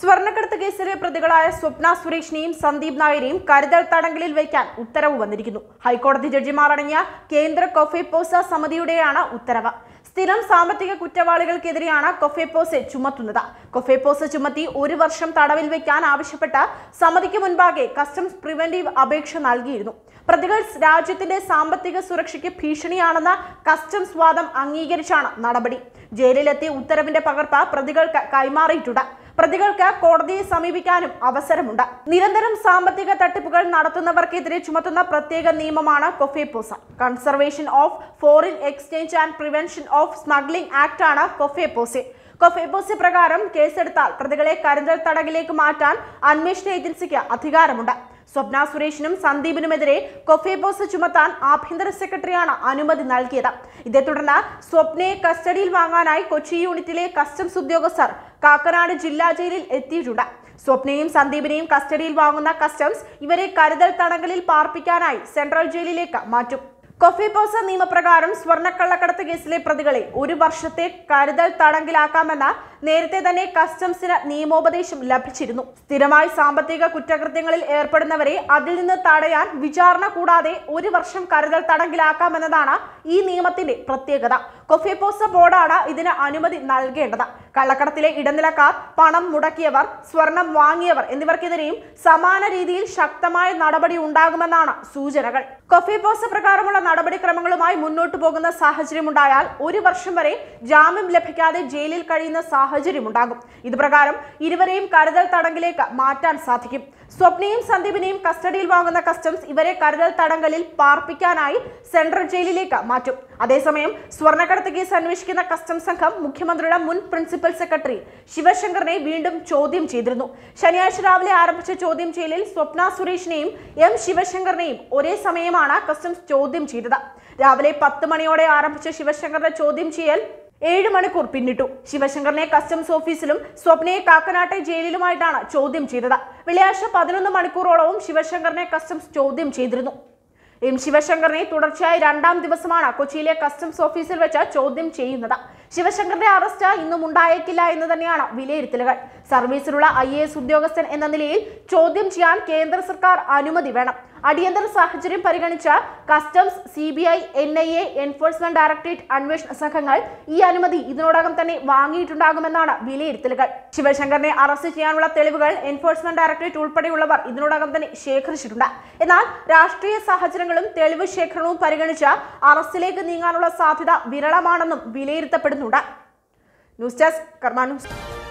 സ്വർണ്ണക്കടത്ത് കേസിലെ പ്രതികളായ സ്വപ്ന സുരേഷിനെയും സന്ദീപ് നായരെയും കരുതൽ തടങ്കലിൽ വയ്ക്കാൻ ഉത്തരവ് വന്നിരിക്കുന്നു ഹൈക്കോടതി ജഡ്ജിമാർ അടങ്ങിയ കേന്ദ്ര കൊഫെപ്പോസ സമിതിയുടെയാണ് ഉത്തരവ് സ്ഥിരം സാമ്പത്തിക കുറ്റവാളികൾക്കെതിരെയാണ് കൊഫെപ്പോസെ ചുമത്തുന്നത് കൊഫെപ്പോസ ചുമത്തി ഒരു വർഷം തടവിൽ വയ്ക്കാൻ ആവശ്യപ്പെട്ട സമിതിക്ക് മുൻപാകെ കസ്റ്റംസ് പ്രിവന്റീവ് അപേക്ഷ നൽകിയിരുന്നു പ്രതികൾ രാജ്യത്തിന്റെ സാമ്പത്തിക സുരക്ഷയ്ക്ക് ഭീഷണിയാണെന്ന കസ്റ്റംസ് വാദം അംഗീകരിച്ചാണ് നടപടി ജയിലിലെത്തി ഉത്തരവിന്റെ പകർപ്പ് പ്രതികൾക്ക് കൈമാറിയിട്ടുണ്ട് പ്രതികൾക്ക് കോടതിയെ സമീപിക്കാനും അവസരമുണ്ട് നിരന്തരം സാമ്പത്തിക തട്ടിപ്പുകൾ നടത്തുന്നവർക്കെതിരെ ചുമത്തുന്ന പ്രത്യേക നിയമമാണ് COFEPOSA conservation of foreign exchange and prevention of smuggling act ആണ് കൊഫേപ്പോസെ കൊഫേപ്പോസെ പ്രകാരം കേസെടുത്താൽ പ്രതികളെ കരുതൽ തടകിലേക്ക് മാറ്റാൻ അന്വേഷണ ഏജൻസിക്ക് അധികാരമുണ്ട് സ്വപ്ന സുരേഷിനും സന്ദീപിനുമെതിരെ കൊഫേബോസ് ചുമത്താൻ ആഭ്യന്തര സെക്രട്ടറിയാണ് അനുമതി നൽകിയത് ഇതേ തുടർന്ന് സ്വപ്നയെ കസ്റ്റഡിയിൽ വാങ്ങാനായി കൊച്ചി യൂണിറ്റിലെ കസ്റ്റംസ് ഉദ്യോഗസ്ഥർ കാക്കനാട് ജില്ലാ ജയിലിൽ എത്തിയിട്ടുണ്ട് സ്വപ്നയും സന്ദീപിനെയും കസ്റ്റഡിയിൽ വാങ്ങുന്ന കസ്റ്റംസ് ഇവരെ കരുതൽ തടങ്കലിൽ പാർപ്പിക്കാനായി സെൻട്രൽ ജയിലിലേക്ക് മാറ്റും കൊഫിപോസ നിയമപ്രകാരം സ്വർണ്ണക്കള്ളക്കടത്ത് കേസിലെ പ്രതികളെ ഒരു വർഷത്തെ കരുതൽ തടങ്കിലാക്കാമെന്ന നേരത്തെ തന്നെ കസ്റ്റംസിന് നിയമോപദേശം ലഭിച്ചിരുന്നു സ്ഥിരമായി സാമ്പത്തിക കുറ്റകൃത്യങ്ങളിൽ ഏർപ്പെടുന്നവരെ അതിൽ നിന്ന് തടയാൻ വിചാരണ കൂടാതെ ഒരു വർഷം കരുതൽ തടങ്കിലാക്കാമെന്നതാണ് ഈ നിയമത്തിന്റെ പ്രത്യേകത കൊഫിപോസ ബോർഡാണ് ഇതിന് അനുമതി നൽകേണ്ടത് കള്ളക്കടത്തിലെ ഇടനിലക്കാർ പണം മുടക്കിയവർ സ്വർണം വാങ്ങിയവർ എന്നിവർക്കെതിരെയും സമാന രീതിയിൽ ശക്തമായ നടപടി ഉണ്ടാകുമെന്നാണ് സൂചനകൾ കൊഫിപോസ പ്രകാരമുള്ള നടപടിക്രമങ്ങളുമായി മുന്നോട്ടു പോകുന്ന സാഹചര്യമുണ്ടായാൽ ഒരു വർഷം വരെ ജാമ്യം ലഭിക്കാതെ ജയിലിൽ കഴിയുന്ന സാഹചര്യമുണ്ടാകും ഇത് പ്രകാരം ഇരുവരെയും കരുതൽ തടങ്കിലേക്ക് മാറ്റാൻ സാധിക്കും സ്വപ്നയും സന്ദീപിനെയും കസ്റ്റഡിയിൽ വാങ്ങുന്ന കസ്റ്റംസ് ഇവരെ കരുതൽ തടങ്കലിൽ പാർപ്പിക്കാനായി സെൻട്രൽ ജയിലിലേക്ക് മാറ്റും അതേസമയം സ്വർണ്ണക്കടത്ത് കേസ് അന്വേഷിക്കുന്ന കസ്റ്റംസ് സംഘം മുഖ്യമന്ത്രിയുടെ മുൻ പ്രിൻസിപ്പൽ സെക്രട്ടറി ശിവശങ്കറിനെ വീണ്ടും ചോദ്യം ചെയ്തിരുന്നു ശനിയാഴ്ച രാവിലെ ആരംഭിച്ച ചോദ്യം ചെയ്യലിൽ സ്വപ്ന സുരേഷിനെയും എം ശിവശങ്കറിനെയും ഒരേ സമയമാണ് കസ്റ്റംസ് ചോദ്യം ചെയ്തത് രാവിലെ പത്ത് മണിയോടെ ആരംഭിച്ച ശിവശങ്കറിന്റെ ചോദ്യം ചെയ്യൽ ഏഴ് മണിക്കൂർ പിന്നിട്ടു ശിവശങ്കറിനെ കസ്റ്റംസ് ഓഫീസിലും സ്വപ്നയെ കാക്കനാട്ടെ ജയിലിലുമായിട്ടാണ് ചോദ്യം ചെയ്തത് വെള്ളിയാഴ്ച പതിനൊന്ന് മണിക്കൂറോളവും ശിവശങ്കറിനെ കസ്റ്റംസ് ചോദ്യം ചെയ്തിരുന്നു എം ശിവശങ്കറിനെ തുടർച്ചയായി രണ്ടാം ദിവസമാണ് കൊച്ചിയിലെ കസ്റ്റംസ് ഓഫീസിൽ വെച്ച് ചോദ്യം ചെയ്യുന്നത് ശിവശങ്കറിന്റെ അറസ്റ്റ് ഇന്നും ഉണ്ടായേക്കില്ല എന്ന് തന്നെയാണ് വിലയിരുത്തലുകൾ സർവീസിലുള്ള ഐ ഉദ്യോഗസ്ഥൻ എന്ന നിലയിൽ ചോദ്യം ചെയ്യാൻ കേന്ദ്ര സർക്കാർ അനുമതി വേണം അടിയന്തര സാഹചര്യം പരിഗണിച്ച customs C B I N I A enforcement directorate അന്വേഷണ സംഘങ്ങൾ ഈ അനുമതി ഇതിനോടകം തന്നെ വാങ്ങിയിട്ടുണ്ടാകുമെന്നാണ് വിലയിരുത്തലുകൾ ശിവശങ്കറിനെ അറസ്റ്റ് ചെയ്യാനുള്ള തെളിവുകൾ എൻഫോഴ്സ്മെന്റ് ഡയറക്ടറേറ്റ് ഉൾപ്പെടെയുള്ളവർ ഇതിനോടകം തന്നെ ശേഖരിച്ചിട്ടുണ്ട് എന്നാൽ രാഷ്ട്രീയ സാഹചര്യങ്ങളും തെളിവ് ശേഖരണവും പരിഗണിച്ച് അറസ്റ്റിലേക്ക് നീങ്ങാനുള്ള സാധ്യത വിരളമാണെന്നും വിലയിരുത്തപ്പെടുന്നുണ്ട് ന്യൂസ് ഡെസ്ക് കർമാ ന്യൂസ്